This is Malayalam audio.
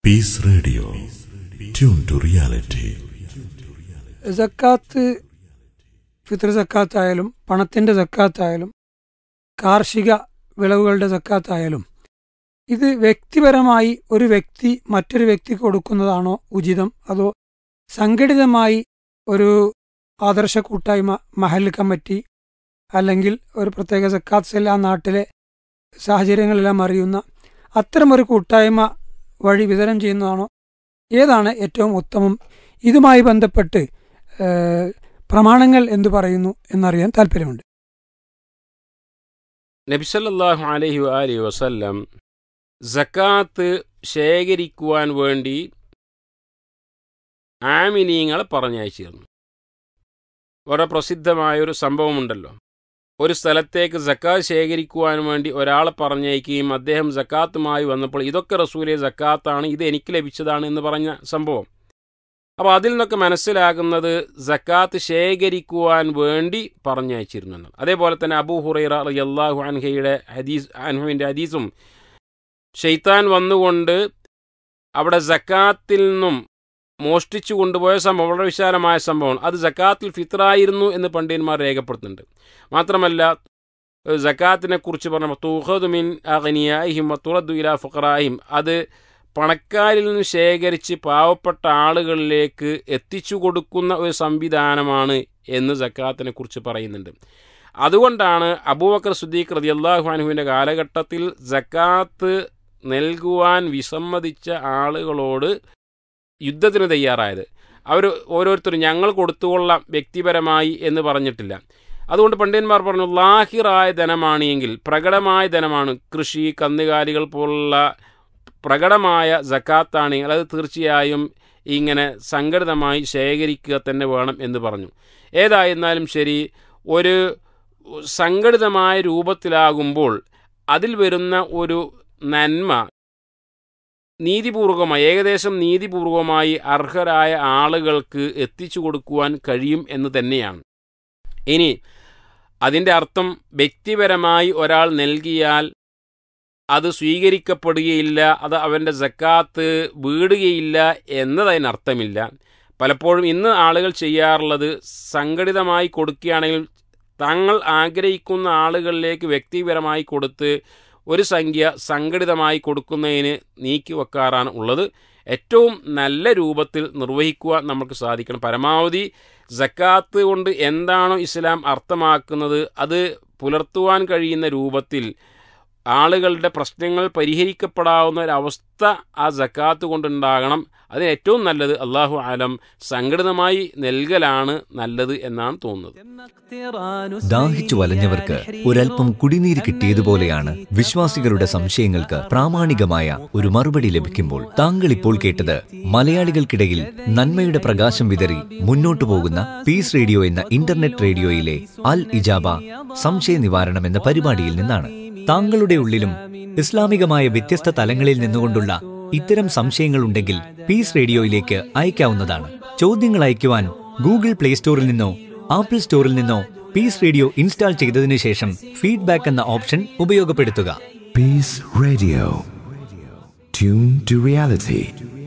Piece radio tune to reality സക്കാത്ത് ഫിത്ർ സക്കാത്തായാലും പണത്തിൻ്റെ സക്കാത്തായാലും കാർഷിക വിളവുകളുടെ സക്കാത്തായാലും ഇത് വ്യക്തിപരമായി ഒരു വ്യക്തി മറ്റൊരു വ്യക്തിക്ക് കൊടുക്കുന്നതാണോ ഉചിതം അതോ സംഘടിതമായി ഒരു ആദർശ കൂട്ടായ്മ മഹൽ കമ്മിറ്റി അല്ലെങ്കിൽ ഒരു പ്രത്യേക സക്കാത്ത് സെൽ ആ നാട്ടിലെ സാഹചര്യങ്ങളെല്ലാം അറിയുന്ന അത്തരമൊരു കൂട്ടായ്മ വഴി വിതരണം ചെയ്യുന്നതാണോ ഏതാണ് ഏറ്റവും ഉത്തമം ഇതുമായി ബന്ധപ്പെട്ട് ഏഹ്, പ്രമാണങ്ങൾ എന്തു പറയുന്നു എന്നറിയാൻ താല്പര്യമുണ്ട് നബിസല്ലാഹു അലഹി അലി വസല്ലം സക്കാത്ത് ശേഖരിക്കുവാൻ വേണ്ടി ആമിനീങ്ങളെ പറഞ്ഞയച്ചിരുന്നു വളരെ പ്രസിദ്ധമായൊരു സംഭവമുണ്ടല്ലോ ഒരു സ്ഥലത്തേക്ക് സക്കാത്ത് ശേഖരിക്കുവാൻ വേണ്ടി ഒരാളെ പറഞ്ഞയക്കുകയും അദ്ദേഹം സക്കാത്തുമായി വന്നപ്പോൾ ഇതൊക്കെ റസൂലെ സക്കാത്താണ് ഇത് എനിക്ക് ലഭിച്ചതാണ് എന്ന് പറഞ്ഞ സംഭവം അപ്പോൾ അതിൽ നിന്നൊക്കെ മനസ്സിലാകുന്നത് സക്കാത്ത് ശേഖരിക്കുവാൻ വേണ്ടി പറഞ്ഞയച്ചിരുന്നു എന്ന് അതേപോലെ തന്നെ അബൂ ഹുറൈറ റളിയല്ലാഹു അൻഹയുടെ ഹദീസ് അൻഹുവിൻ്റെ ഹദീസും ഷെയ്ത്താൻ വന്നുകൊണ്ട് അവിടെ സക്കാത്തിൽ നിന്നും മോഷ്ടിച്ചു കൊണ്ടുപോയ സംഭവം വളരെ വിശാലമായ സംഭവം അത് സക്കാത്തിൽ ഫിത്രായിരുന്നു എന്ന് പണ്ഡിതന്മാർ രേഖപ്പെടുത്തുന്നുണ്ട് മാത്രമല്ല സക്കാത്തിനെ കുറിച്ച് പറഞ്ഞ തൂഹദ് മിൻ അഗ്നിയാഹിം തുറദു ഇലാ ഫുഖറാഹിം അത് പണക്കാരിൽ നിന്ന് ശേഖരിച്ച് പാവപ്പെട്ട ആളുകളിലേക്ക് എത്തിച്ചു കൊടുക്കുന്ന ഒരു സംവിധാനമാണ് എന്ന് സക്കാത്തിനെ കുറിച്ച് പറയുന്നുണ്ട് അതുകൊണ്ടാണ് അബൂബക്കർ സുദ്ദീഖ് റളിയല്ലാഹു അൻഹുവിൻ്റെ കാലഘട്ടത്തിൽ സക്കാത്ത് നൽകുവാൻ വിസമ്മതിച്ച ആളുകളോട് യുദ്ധത്തിന് തയ്യാറായത് അവർ ഓരോരുത്തരും ഞങ്ങൾ കൊടുത്തുകൊള്ളാം വ്യക്തിപരമായി എന്ന് പറഞ്ഞിട്ടില്ല അതുകൊണ്ട് പണ്ഡിതന്മാർ പറഞ്ഞു ലാഹിറായ ധനമാണ് എങ്കിൽ പ്രകടമായ ധനമാണ് കൃഷി കന്നുകാലികൾ പോലുള്ള പ്രകടമായ ജക്കാത്താണെങ്കിൽ അത് തീർച്ചയായും ഇങ്ങനെ സംഘടിതമായി ശേഖരിക്കുക തന്നെ വേണം എന്ന് പറഞ്ഞു ഏതായിരുന്നാലും ശരി ഒരു സംഘടിതമായ രൂപത്തിലാകുമ്പോൾ അതിൽ വരുന്ന ഒരു നന്മ നീതിപൂർവമായി ഏകദേശം നീതിപൂർവമായി അർഹരായ ആളുകൾക്ക് എത്തിച്ചു കൊടുക്കുവാൻ കഴിയും എന്ന് തന്നെയാണ് ഇനി അതിൻ്റെ അർത്ഥം വ്യക്തിപരമായി ഒരാൾ നൽകിയാൽ അത് സ്വീകരിക്കപ്പെടുകയില്ല അത് അവൻ്റെ സക്കാത്ത് വീടുകയില്ല എന്നതിനർത്ഥമില്ല പലപ്പോഴും ഇന്ന് ആളുകൾ ചെയ്യാറുള്ളത് സംഘടിതമായി കൊടുക്കുകയാണെങ്കിൽ തങ്ങൾ ആഗ്രഹിക്കുന്ന ആളുകളിലേക്ക് വ്യക്തിപരമായി കൊടുത്ത് ഒരു സംഖ്യ സംഘടിതമായി കൊടുക്കുന്നതിന് നീക്കി വെക്കാറാണ് ഉള്ളത് ഏറ്റവും നല്ല രൂപത്തിൽ നിർവഹിക്കുവാൻ നമുക്ക് സാധിക്കണം പരമാവധി സക്കാത്ത് കൊണ്ട് എന്താണോ ഇസ്ലാം അർത്ഥമാക്കുന്നത് അത് പുലർത്തുവാൻ കഴിയുന്ന രൂപത്തിൽ ആളുകളുടെ പ്രശ്നങ്ങൾ പരിഹരിക്കപ്പെടാവുന്ന ഒരവസ്ഥ ആ സക്കാത്ത് കൊണ്ടുണ്ടാകണം അതിന് ഏറ്റവും നല്ലത് അള്ളാഹു ആലം സംഘടിതമായി നൽകലാണ് നല്ലത് എന്നാണ് തോന്നുന്നത് ദാഹിച്ചു വലഞ്ഞവർക്ക് ഒരൽപ്പം കുടിനീര് കിട്ടിയതുപോലെയാണ് വിശ്വാസികളുടെ സംശയങ്ങൾക്ക് പ്രാമാണികമായ ഒരു മറുപടി ലഭിക്കുമ്പോൾ താങ്കൾ ഇപ്പോൾ കേട്ടത് മലയാളികൾക്കിടയിൽ നന്മയുടെ പ്രകാശം വിതറി മുന്നോട്ടു പോകുന്ന പീസ് റേഡിയോ എന്ന ഇന്റർനെറ്റ് റേഡിയോയിലെ അൽ ഇജാബ സംശയ നിവാരണം എന്ന പരിപാടിയിൽ നിന്നാണ് താങ്കളുടെ ഉള്ളിലും ഇസ്ലാമികമായ വ്യത്യസ്ത തലങ്ങളിൽ നിന്നുകൊണ്ടുള്ള ഇത്തരം സംശയങ്ങളുണ്ടെങ്കിൽ പീസ് റേഡിയോയിലേക്ക് അയക്കാവുന്നതാണ് ചോദ്യങ്ങൾ അയക്കുവാൻ ഗൂഗിൾ പ്ലേ സ്റ്റോറിൽ നിന്നോ ആപ്പിൾ സ്റ്റോറിൽ നിന്നോ പീസ് റേഡിയോ ഇൻസ്റ്റാൾ ചെയ്തതിനു ശേഷം ഫീഡ്ബാക്ക് എന്ന ഓപ്ഷൻ ഉപയോഗപ്പെടുത്തുക Peace Radio. Tune to reality.